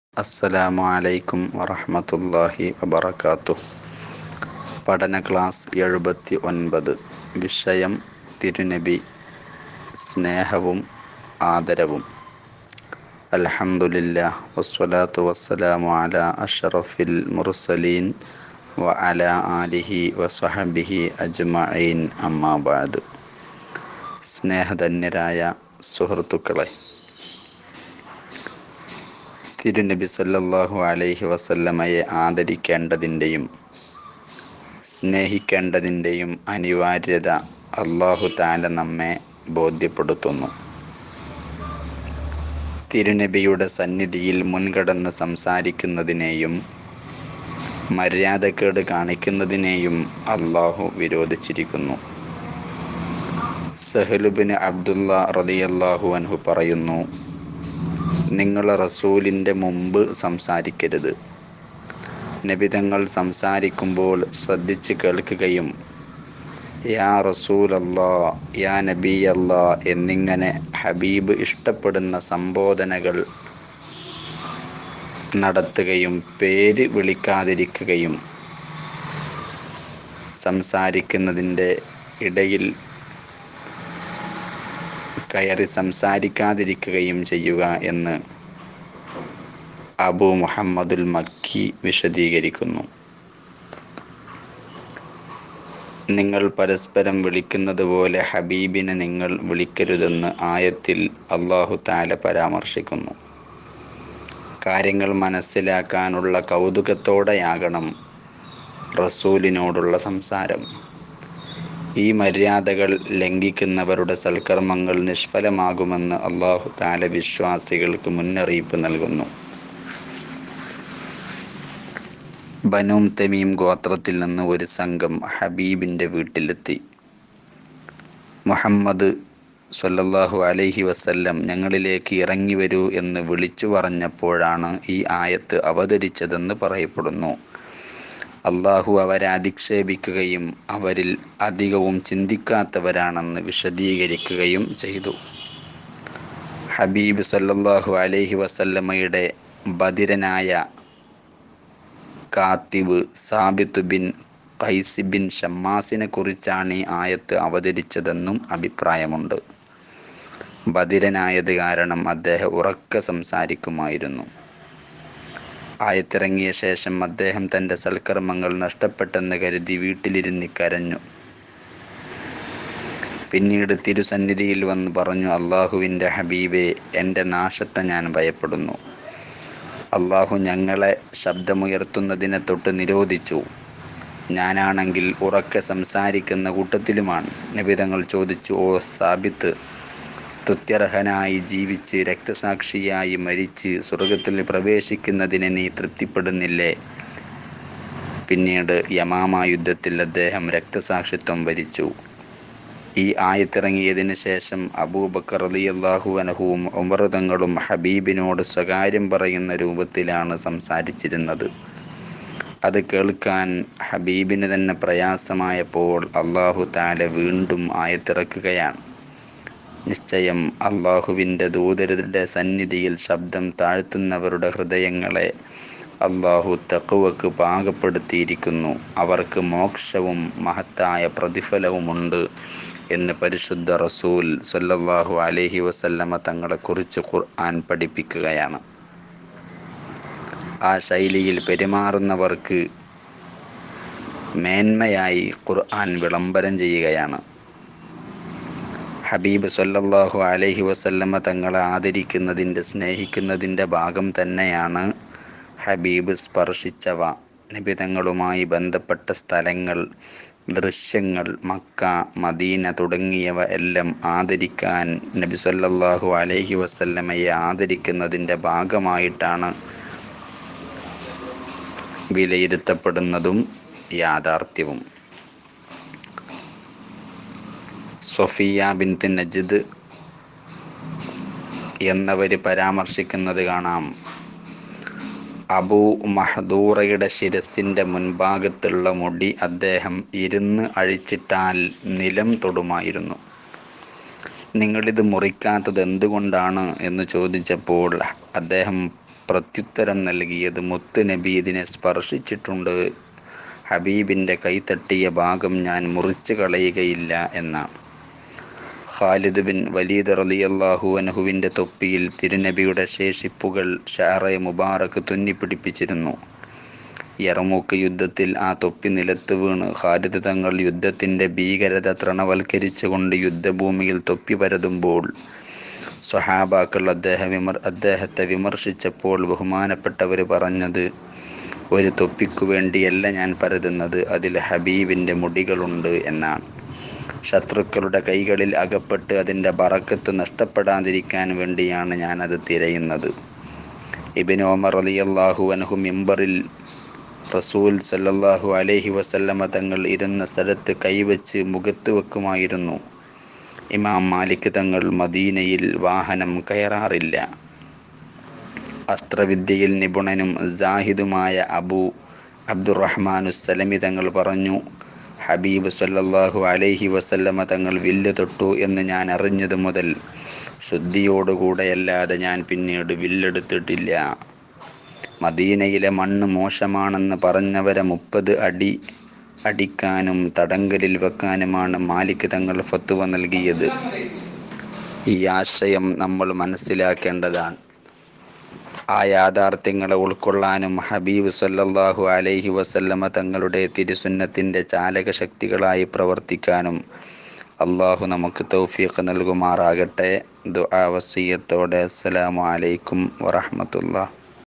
അസ്സലാമു അലൈക്കും വറഹ്മത്തുള്ളാഹി വബറകാതുഹു പഠന ക്ലാസ് എഴുപത്തി ഒൻപത് വിഷയം തിരുനബി സ്നേഹവും ആദരവും അൽഹംദുലില്ലാ വസ്സലാത്തു വസ്സലാമു അലാ അഷ്റഫിൽ മുർസലീൻ വ അലാ ആലിഹി വസഹബിഹി അജ്മഈൻ അമ്മാ ബഅദ് സ്നേഹധന്യരായ സുഹൃത്തുക്കളെ തിരുനബി സല്ലല്ലാഹു അലൈഹി വസല്ലമയെ ആദരിക്കേണ്ടതിൻ്റെയും സ്നേഹിക്കേണ്ടതിൻ്റെയും അനിവാര്യത അള്ളാഹു താല നമ്മെ ബോധ്യപ്പെടുത്തുന്നു തിരുനബിയുടെ സന്നിധിയിൽ മുൻകടന്ന് സംസാരിക്കുന്നതിനെയും മര്യാദക്കേട് കാണിക്കുന്നതിനെയും അള്ളാഹു വിരോധിച്ചിരിക്കുന്നു സഹലുബിന് അബ്ദുള്ള റളിയല്ലാഹു അൻഹു പറയുന്നു നിങ്ങൾ റസൂലിൻ്റെ മുമ്പ് സംസാരിക്കരുത് നബി തങ്ങൾ സംസാരിക്കുമ്പോൾ ശ്രദ്ധിച്ച് കേൾക്കുകയും യാ റസൂൽ അല്ലാ യാ നബി അല്ലാ എന്നിങ്ങനെ ഹബീബ് ഇഷ്ടപ്പെടുന്ന സംബോധനകൾ നടത്തുകയും പേര് വിളിക്കാതിരിക്കുകയും സംസാരിക്കുന്നതിൻ്റെ ഇടയിൽ കയറി സംസാരിക്കാതിരിക്കുകയും ചെയ്യുക എന്ന് അബു മുഹമ്മദുൽ മക്കി വിശദീകരിക്കുന്നു നിങ്ങൾ പരസ്പരം വിളിക്കുന്നത് പോലെ ഹബീബിനെ നിങ്ങൾ വിളിക്കരുതെന്ന് ആയത്തിൽ അള്ളാഹു താല പരാമർശിക്കുന്നു കാര്യങ്ങൾ മനസ്സിലാക്കാനുള്ള കൗതുകത്തോടെയാകണം റസൂലിനോടുള്ള സംസാരം ഈ മര്യാദകൾ ലംഘിക്കുന്നവരുടെ സൽക്കർമ്മങ്ങൾ നിഷ്ഫലമാകുമെന്ന് അള്ളാഹു താല വിശ്വാസികൾക്ക് മുന്നറിയിപ്പ് നൽകുന്നു ബനൂം തമീം ഗോത്രത്തിൽ നിന്ന് ഒരു സംഘം ഹബീബിൻ്റെ വീട്ടിലെത്തി മുഹമ്മദ് സല്ലല്ലാഹു അലൈഹി വസല്ലം ഞങ്ങളിലേക്ക് ഇറങ്ങി വരൂ എന്ന് വിളിച്ചു പറഞ്ഞപ്പോഴാണ് ഈ ആയത്ത് അവതരിച്ചതെന്ന് പറയപ്പെടുന്നു അള്ളാഹു അവരെ അധിക്ഷേപിക്കുകയും അവരിൽ അധികവും ചിന്തിക്കാത്തവരാണെന്ന് വിശദീകരിക്കുകയും ചെയ്തു ഹബീബ് സല്ലല്ലാഹു അലൈഹി വസല്ലമയുടെ ബദിരനായ കാത്തിബ് സാബിത്ത് ബിൻ ഖൈസ് ബിൻ ഷമ്മാസിനെ കുറിച്ചാണ് ഈ ആയത്ത് അവതരിച്ചതെന്നും അഭിപ്രായമുണ്ട് ബദിരനായത് കാരണം അദ്ദേഹം ഉറക്കെ സംസാരിക്കുമായിരുന്നു ആയത്തിറങ്ങിയ ശേഷം അദ്ദേഹം തൻ്റെ സൽക്കർമ്മങ്ങൾ നഷ്ടപ്പെട്ടെന്ന് കരുതി വീട്ടിലിരുന്ന് കരഞ്ഞു പിന്നീട് തിരുസന്നിധിയിൽ വന്ന് പറഞ്ഞു അള്ളാഹുവിൻ്റെ ഹബീബെ എൻ്റെ നാശത്തെ ഞാൻ ഭയപ്പെടുന്നു അള്ളാഹു ഞങ്ങളെ ശബ്ദമുയർത്തുന്നതിനെ തൊട്ട് നിരോധിച്ചു ഞാനാണെങ്കിൽ ഉറക്കെ സംസാരിക്കുന്ന കൂട്ടത്തിലുമാണ് നബിതങ്ങൾ ചോദിച്ചു ഓ സാബിത്ത് സ്തുത്യർഹനായി ജീവിച്ച് രക്തസാക്ഷിയായി മരിച്ച് സ്വർഗത്തിൽ പ്രവേശിക്കുന്നതിന് നീ തൃപ്തിപ്പെടുന്നില്ലേ പിന്നീട് യമാമ യുദ്ധത്തിൽ അദ്ദേഹം രക്തസാക്ഷിത്വം വരിച്ചു ഈ ആയത്തിറങ്ങിയതിന് ശേഷം അബൂബക്കർ അലി അള്ളാഹു അനഹുവും ഉമർതങ്ങളും ഹബീബിനോട് സ്വകാര്യം പറയുന്ന രൂപത്തിലാണ് സംസാരിച്ചിരുന്നത് അത് കേൾക്കാൻ ഹബീബിന് തന്നെ പ്രയാസമായപ്പോൾ അള്ളാഹു താല വീണ്ടും ആയത്തിറക്കുകയാണ് നിശ്ചയം അള്ളാഹുവിൻ്റെ ദൂതരുടെ സന്നിധിയിൽ ശബ്ദം താഴ്ത്തുന്നവരുടെ ഹൃദയങ്ങളെ അള്ളാഹു തക്കുവക്ക് പാകപ്പെടുത്തിയിരിക്കുന്നു അവർക്ക് മോക്ഷവും മഹത്തായ പ്രതിഫലവുമുണ്ട് എന്ന് പരിശുദ്ധ റസൂൽ സല്ലല്ലാഹു അലൈഹി വസല്ലമ തങ്ങളെക്കുറിച്ച് ഖുർആൻ പഠിപ്പിക്കുകയാണ് ആ ശൈലിയിൽ പെരുമാറുന്നവർക്ക് മേന്മയായി ഖുർആൻ വിളംബരം ചെയ്യുകയാണ് ഹബീബ് സല്ലല്ലാഹു അലൈഹി വസല്ലമ തങ്ങളെ ആദരിക്കുന്നതിൻ്റെ സ്നേഹിക്കുന്നതിൻ്റെ ഭാഗം തന്നെയാണ് ഹബീബ് സ്പർശിച്ചവ നിബിതങ്ങളുമായി ബന്ധപ്പെട്ട സ്ഥലങ്ങൾ ദൃശ്യങ്ങൾ മക്ക മദീന തുടങ്ങിയവ എല്ലാം ആദരിക്കാൻ നബി സല്ലല്ലാഹു അലൈഹി വസല്ലമയെ ആദരിക്കുന്നതിൻ്റെ ഭാഗമായിട്ടാണ് വിലയിരുത്തപ്പെടുന്നതും യാഥാർത്ഥ്യവും സൊഫിയ ബിൻത്ത് നജിദ് എന്നവർ പരാമർശിക്കുന്നത് കാണാം അബൂ മഹദൂറയുടെ ശിരസിൻ്റെ മുൻഭാഗത്തുള്ള മുടി അദ്ദേഹം ഇരുന്ന് അഴിച്ചിട്ടാൽ നിലം തൊടുമായിരുന്നു നിങ്ങളിത് മുറിക്കാത്തത് എന്തുകൊണ്ടാണ് എന്ന് ചോദിച്ചപ്പോൾ അദ്ദേഹം പ്രത്യുത്തരം നൽകിയത് മുത്ത് നബി ഇതിനെ സ്പർശിച്ചിട്ടുണ്ട് ഹബീബിൻ്റെ കൈത്തട്ടിയ ഭാഗം ഞാൻ മുറിച്ചു കളയുകയില്ല എന്നാണ് ഖാലിദ് ബിൻ വലീദ് റളിയല്ലാഹു അൻഹുവിൻ്റെ തൊപ്പിയിൽ തിരുനബിയുടെ ശേഷിപ്പുകൾ ഷാറെ മുബാറക്ക് തുന്നിപ്പിടിപ്പിച്ചിരുന്നു യറമൂക്ക് യുദ്ധത്തിൽ ആ തൊപ്പി നിലത്ത് വീണ് ഖാലിദ് തങ്ങൾ യുദ്ധത്തിൻ്റെ ഭീകരത തൃണവൽക്കരിച്ചുകൊണ്ട് യുദ്ധഭൂമിയിൽ തൊപ്പി പരതുമ്പോൾ സ്വഹാബാക്കൾ അദ്ദേഹം വിമർ അദ്ദേഹത്തെ വിമർശിച്ചപ്പോൾ ബഹുമാനപ്പെട്ടവർ പറഞ്ഞത് ഒരു തൊപ്പിക്കു വേണ്ടിയല്ല ഞാൻ പരതുന്നത് അതിൽ ഹബീബിൻ്റെ മുടികളുണ്ട് എന്നാണ് ശത്രുക്കളുടെ കൈകളിൽ അകപ്പെട്ട് അതിൻ്റെ ബറക്കത്ത് നഷ്ടപ്പെടാതിരിക്കാൻ വേണ്ടിയാണ് ഞാനത് തിരയുന്നത് ഇബിൻ ഓമർ അലിയല്ലാഹു അനഹു മിമ്പറിൽ റസൂൽ സല്ലല്ലാഹു അലൈഹി വസല്ലമ തങ്ങൾ ഇരുന്ന സ്ഥലത്ത് കൈവച്ച് മുഖത്ത് വെക്കുമായിരുന്നു ഇമാം മാലിക് തങ്ങൾ മദീനയിൽ വാഹനം കയറാറില്ല അസ്ത്രവിദ്യയിൽ നിപുണനും ജാഹിദുമായ അബു അബ്ദുറഹ്മാനു സലമി തങ്ങൾ പറഞ്ഞു ഹബീബ് സല്ലല്ലാഹു അലൈഹി വസല്ലമ തങ്ങൾ വില്ല് തൊട്ടു എന്ന് ഞാൻ അറിഞ്ഞതു മുതൽ ശുദ്ധിയോടുകൂടെയല്ലാതെ ഞാൻ പിന്നീട് വില്ലെടുത്തിട്ടില്ല മദീനയിലെ മണ്ണ് മോശമാണെന്ന് പറഞ്ഞവരെ മുപ്പത് അടി അടിക്കാനും തടങ്കലിൽ വെക്കാനുമാണ് മാലിക് തങ്ങൾ ഫത്തുവ നൽകിയത് ഈ ആശയം നമ്മൾ മനസ്സിലാക്കേണ്ടതാണ് ആ യാഥാർത്ഥ്യങ്ങളെ ഉൾക്കൊള്ളാനും ഹബീബ് സല്ലല്ലാഹു അലൈഹി വസല്ലമ തങ്ങളുടെ തിരുസുന്നത്തിൻ്റെ ചാലകശക്തികളായി പ്രവർത്തിക്കാനും അള്ളാഹു നമുക്ക് തൗഫീഖ് നൽകുമാറാകട്ടെ ദുആ വസിയത്തോടെ അസ്സലാമു അലൈക്കും വറഹ്മത്തുള്ളാഹി